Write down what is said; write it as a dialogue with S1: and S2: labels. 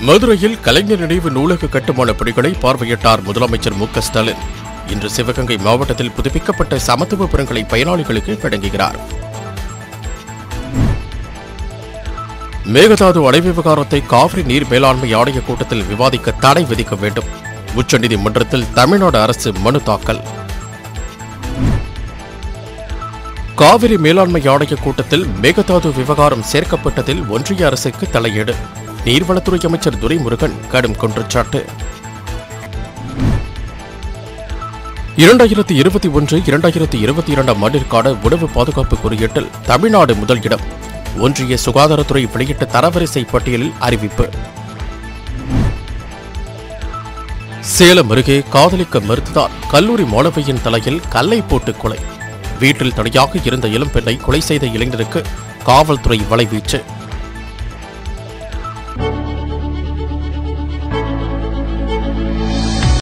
S1: மதுரையில் கலைஞர் நினைவு நூலக கட்டுமான பணிகளை பார்வையிட்டார் முதலமைச்சர் மு க ஸ்டாலின் இன்று சிவகங்கை மாவட்டத்தில் புதுப்பிக்கப்பட்ட சமத்துவபுரங்களை பயனாளிகளுக்கு வழங்குகிறார் மேகதாது அணை விவகாரத்தை காவிரி நீர் மேலாண்மை ஆணைய கூட்டத்தில் விவாதிக்க தடை விதிக்க வேண்டும் உச்சநீதிமன்றத்தில் தமிழ்நாடு அரசு மனு தாக்கல் காவிரி மேலாண்மை ஆணைய கூட்டத்தில் மேகதாது விவகாரம் சேர்க்கப்பட்டதில் ஒன்றிய அரசுக்கு தலையீடு நீர்வளத்துறை அமைச்சர் துரைமுருகன் கடும் குற்றச்சாட்டு இரண்டாயிரத்தி இருபத்தி ஒன்று இரண்டாயிரத்தி இருபத்தி இரண்டாம் ஆண்டிற்கான உணவு பாதுகாப்பு குறியீட்டில் தமிழ்நாடு முதல் இடம் ஒன்றிய சுகாதாரத்துறை வெளியிட்ட தரவரிசை பட்டியலில் அறிவிப்பு சேலம் அருகே காதலிக்க மறுத்ததால் கல்லூரி மாணவியின் தலையில் கல்லை போட்டு கொலை வீட்டில் தனியாக இருந்த இளம்பெண்ணை கொலை செய்த இளைஞருக்கு காவல்துறை வலைவீச்சு